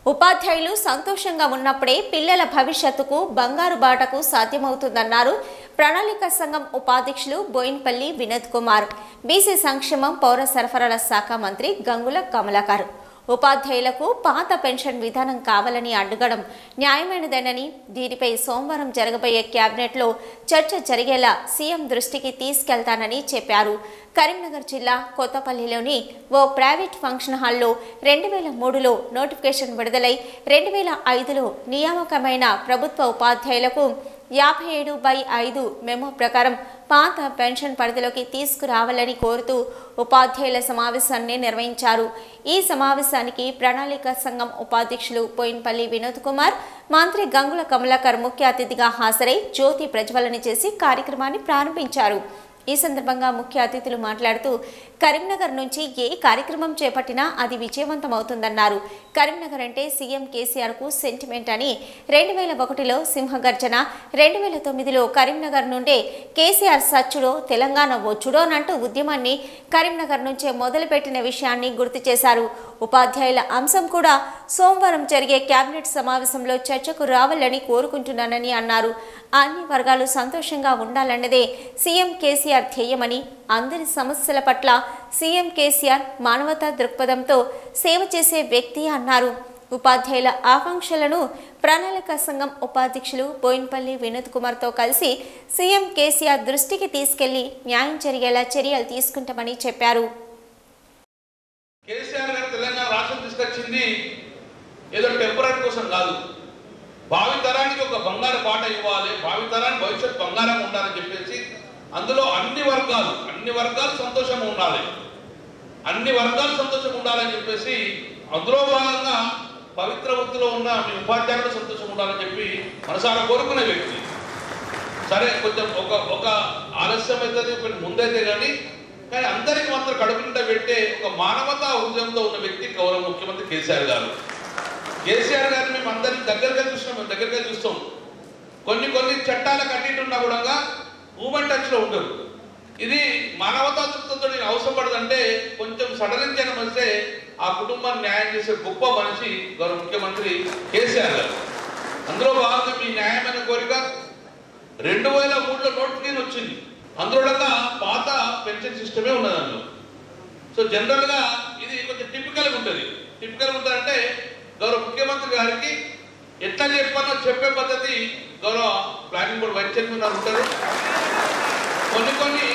ఉపాధ్యాయులు సంతోషంగా ఉన్నప్పుడే పిల్లల భవిష్యత్తుకు బంగారు బాటకు సాధ్యమవుతుందన్నారు ప్రణాళిక సంఘం ఉపాధ్యక్షులు బోయిన్పల్లి వినోద్ కుమార్ బీసీ సంక్షేమం పౌర సరఫరాల శాఖ మంత్రి గంగుల కమలాకర్ ఉపాధ్యాయులకు పాత పెన్షన్ విధానం కావాలని అడ్డుగడం న్యాయమైనదేనని దీనిపై సోమవారం జరగబోయే క్యాబినెట్లో చర్చ జరిగేలా సీఎం దృష్టికి తీసుకెళ్తానని చెప్పారు కరీంనగర్ జిల్లా కొత్తపల్లిలోని ఓ ప్రైవేట్ ఫంక్షన్ హాల్లో రెండు వేల మూడులో నోటిఫికేషన్ విడుదలై రెండు వేల ఐదులో నియామకమైన ప్రభుత్వ ఉపాధ్యాయులకు యాభై ఏడు బై ఐదు మెమో ప్రకారం పాత పెన్షన్ పరిధిలోకి తీసుకురావాలని కోరుతూ ఉపాధ్యాయుల సమావేశాన్ని నిర్వహించారు ఈ సమావేశానికి ప్రణాళిక సంఘం ఉపాధ్యక్షులు పోయిన్పల్లి వినోద్ కుమార్ మంత్రి గంగుల కమలాకర్ ముఖ్య అతిథిగా హాజరై జ్యోతి ప్రజ్వలన చేసి కార్యక్రమాన్ని ప్రారంభించారు ఈ సందర్భంగా ముఖ్య అతిథులు మాట్లాడుతూ కరీంనగర్ నుంచి ఏ కార్యక్రమం చేపట్టినా అది విజయవంతమవుతుందన్నారు కరీంనగర్ అంటే సీఎం కేసీఆర్ కు సెంటిమెంట్ అని రెండు వేల ఒకటిలో సింహగర్జన రెండు వేల తొమ్మిదిలో కరీంనగర్ నుండే కేసీఆర్ సచ్చుడో తెలంగాణ వచ్చుడో అంటూ ఉద్యమాన్ని కరీంనగర్ నుంచే మొదలుపెట్టిన విషయాన్ని గుర్తు చేశారు ఉపాధ్యాయుల అంశం కూడా సోమవారం జరిగే కేబినెట్ సమావేశంలో చర్చకు రావాలని కోరుకుంటున్నానని అన్నారు అన్ని వర్గాలు సంతోషంగా ఉండాలన్నదే సీఎం కేసీఆర్ ధ్యేయమని అందరి సమస్యల పట్ల సీఎం కేసీఆర్ మానవతా దృక్పథంతో సేవ చేసే వ్యక్తి అన్నారు ఉపాధ్యాయుల ఆకాంక్షలను ప్రణాళిక సంఘం ఉపాధ్యక్షులు బోయిన్పల్లి వినోద్ కుమార్తో కలిసి సీఎం కేసీఆర్ దృష్టికి తీసుకెళ్లి న్యాయం జరిగేలా చర్యలు తీసుకుంటామని చెప్పారు కేసీఆర్ గారు తెలంగాణ రాష్ట్రం తీసుకొచ్చింది ఏదో టెంపరీ కోసం కాదు భావి తరానికి ఒక బంగారు పాట ఇవ్వాలి భావి తరానికి భవిష్యత్ బంగారం ఉండాలని చెప్పేసి అందులో అన్ని వర్గాలు అన్ని వర్గాలు సంతోషంగా ఉండాలి అన్ని వర్గాలు సంతోషంగా ఉండాలని చెప్పేసి అందులో భాగంగా పవిత్ర వృత్తిలో ఉన్న మీ ఉపాధ్యాయులు సంతోషంగా ఉండాలని చెప్పి మనసారా కోరుకునే వ్యక్తి సరే కొంచెం ఒక ఒక ఆలస్యం అవుతుంది కొంచెం ముందైతే కానీ కానీ అందరికి మాత్రం కడుపు నిండా పెట్టే ఒక మానవతా హృదయంతో ఉన్న వ్యక్తి గౌరవ ముఖ్యమంత్రి కేసీఆర్ గారు కేసీఆర్ గారిని మేము అందరిని దగ్గరగా చూస్తున్నాం మేము దగ్గరగా చూస్తాం కొన్ని కొన్ని చట్టాలకు అన్నిటి ఉన్నా కూడా మూమెంట్ టచ్లో ఉండదు ఇది మానవతా దృక్పథంతో నేను అవసరం పడదంటే కొంచెం సడలించిన వస్తే ఆ కుటుంబాన్ని న్యాయం చేసే గొప్ప మనిషి గౌరవ ముఖ్యమంత్రి కేసీఆర్ గారు అందులో భాగంగా మీ న్యాయమైన కోరిక రెండు వేల మూడులో నోటిఫికేషన్ వచ్చింది అందులో పాత పెన్షన్ సిస్టమే ఉన్నది అందులో సో జనరల్ గా ఇది కొంచెం టిపికల్ ఉంటుంది టిపికల్ ఉంటుందంటే గౌరవ ముఖ్యమంత్రి గారికి ఎట్లా చెప్పాలో చెప్పే పద్ధతి గౌరవ ప్లానింగ్ బోర్డు వైస్ చైర్మన్ గారు ఉంటుంది కొన్ని కొన్ని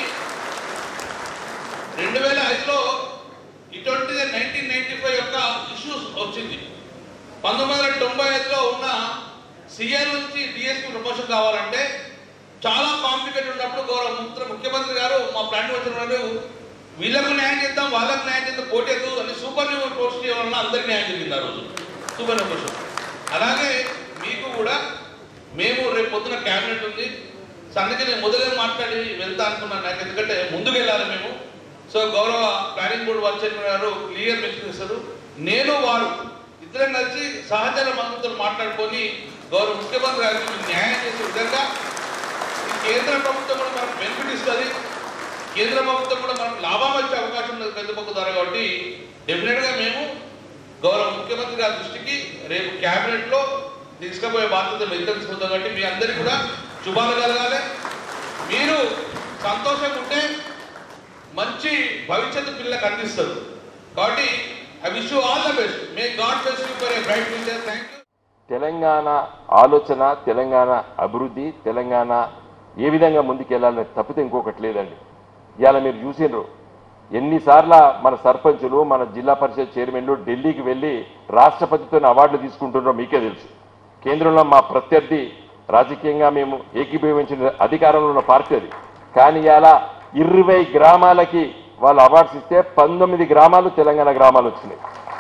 రెండు వేల ఐదులో ఇటువంటి నైన్టీన్ నైన్టీ ఫైవ్ యొక్క ఇష్యూస్ వచ్చింది పంతొమ్మిది వందల తొంభై ఐదులో ఉన్న సిఎల్ నుంచి డిఎస్పీ ప్రమోషన్ కావాలంటే చాలా కాంప్లికేట్ ఉన్నప్పుడు గౌరవ ముఖ్య- ముఖ్యమంత్రి గారు మా ప్లాన్ వచ్చిన వాళ్ళు వీళ్ళకు న్యాయం చేద్దాం వాళ్ళకు న్యాయం చేద్దాం పోటీ అని సూపర్ న్యూమర్ పోస్ట్ చేయడం వలన అందరికి న్యాయం జరిగింది ఆ రోజు సూపర్ న్యూమర్ పోస్ట్ అలాగే మీకు కూడా మేము రేపు పొద్దున క్యాబినెట్ ఉంది సో అందుకే నేను మొదలే మాట్లాడి వెళ్తా అనుకున్నాను నాకు ఎందుకంటే ముందుకు వెళ్ళాలి మేము సో గౌరవ ప్లానింగ్ బోర్డు వైస్ చైర్మన్ గారు క్లియర్ మెన్షన్ చేస్తారు నేను వారు ఇద్దరం కలిసి సహచర మంత్రులతో మాట్లాడుకొని గౌరవ ముఖ్యమంత్రి గారికి మేము న్యాయం చేసే విధంగా ఈ కేంద్ర ప్రభుత్వం కూడా మనకు బెనిఫిట్ ఇస్తుంది కేంద్ర ప్రభుత్వం కూడా మనకు లాభం వచ్చే అవకాశం ఉన్నది పెద్దపక్క ద్వారా కాబట్టి డెఫినెట్గా మేము గౌరవ ముఖ్యమంత్రి గారి దృష్టికి రేపు క్యాబినెట్లో తీసుకుపోయే బాధ్యత మేము ఇద్దరు తీసుకుంటాం కాబట్టి మీ అందరికీ కూడా శుభాలు కలగాలి మీరు సంతోషంగా ఉంటే మంచి భవిష్యత్తు పిల్లలకు అందిస్తారు కాబట్టి I wish you all the best may God బెస్ట్ you for a bright future thank you Telangana ఆలోచన తెలంగాణ అభివృద్ధి తెలంగాణ ఏ విధంగా ముందుకెళ్ళాలని తప్పితే ఇంకొకటి లేదండి ఇవాళ మీరు చూసిండ్రు ఎన్నిసార్లు మన సర్పంచులు మన జిల్లా పరిషత్ చైర్మన్లు ఢిల్లీకి వెళ్ళి రాష్ట్రపతితో అవార్డులు తీసుకుంటున్నారో మీకే తెలుసు కేంద్రంలో మా ప్రత్యర్థి రాజకీయంగా మేము ఏకీభవించిన అధికారంలో ఉన్న పార్టీ అది కానీ ఇలా ఇరవై గ్రామాలకి వాళ్ళు అవార్డ్స్ ఇస్తే పంతొమ్మిది గ్రామాలు తెలంగాణ గ్రామాలు వచ్చినాయి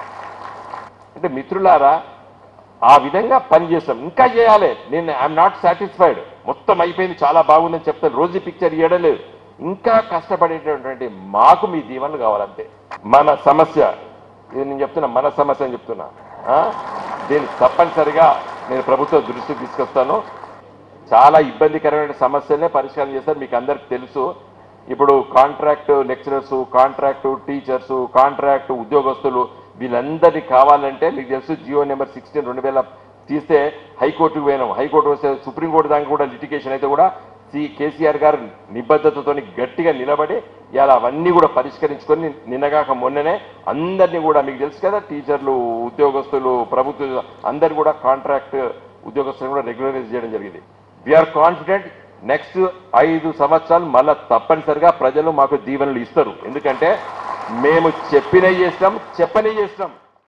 అంటే మిత్రులారా ఆ విధంగా పనిచేస్తాం ఇంకా చేయాలి నేను ఐఎమ్ నాట్ సాటిస్ఫైడ్ మొత్తం అయిపోయింది చాలా బాగుందని చెప్తాను రోజు పిక్చర్ ఇవ్వడం లేదు ఇంకా కష్టపడేటటువంటి మాకు మీ దీవెనలు కావాలంతే మన సమస్య ఇది నేను చెప్తున్నా మన సమస్య అని చెప్తున్నా ఆ? దీన్ని తప్పనిసరిగా నేను ప్రభుత్వ దృష్టికి తీసుకొస్తాను చాలా ఇబ్బందికరమైన సమస్యలనే పరిష్కారం చేస్తారు మీకు అందరికి తెలుసు ఇప్పుడు contract lecturers contract teachers contract ఉద్యోగస్తులు వీళ్ళందరినీ కావాలంటే మీకు తెలుసు జియో నెంబర్ సిక్స్టీన్ రెండు వేల తీస్తే హైకోర్టుకు పోయినాం హైకోర్టు వస్తే సుప్రీంకోర్టు దాకా కూడా లిటిగేషన్ అయితే కూడా సి కేసీఆర్ గారు నిబద్ధతతో గట్టిగా నిలబడి ఇలా అవన్నీ కూడా పరిష్కరించుకొని నిన్నగాక మొన్ననే అందరినీ కూడా మీకు తెలుసు కదా టీచర్లు ఉద్యోగస్తులు ప్రభుత్వ అందరు కూడా కాంట్రాక్ట్ ఉద్యోగస్తులను కూడా రెగ్యులరైజ్ చేయడం జరిగింది వీఆర్ కాన్ఫిడెంట్ నెక్స్ట్ ఐదు సంవత్సరాలు మళ్ళా తప్పనిసరిగా ప్రజలు మాకు దీవెనలు ఇస్తారు ఎందుకంటే మేము చెప్పినవి చేస్తాం చెప్పనే చేస్తాం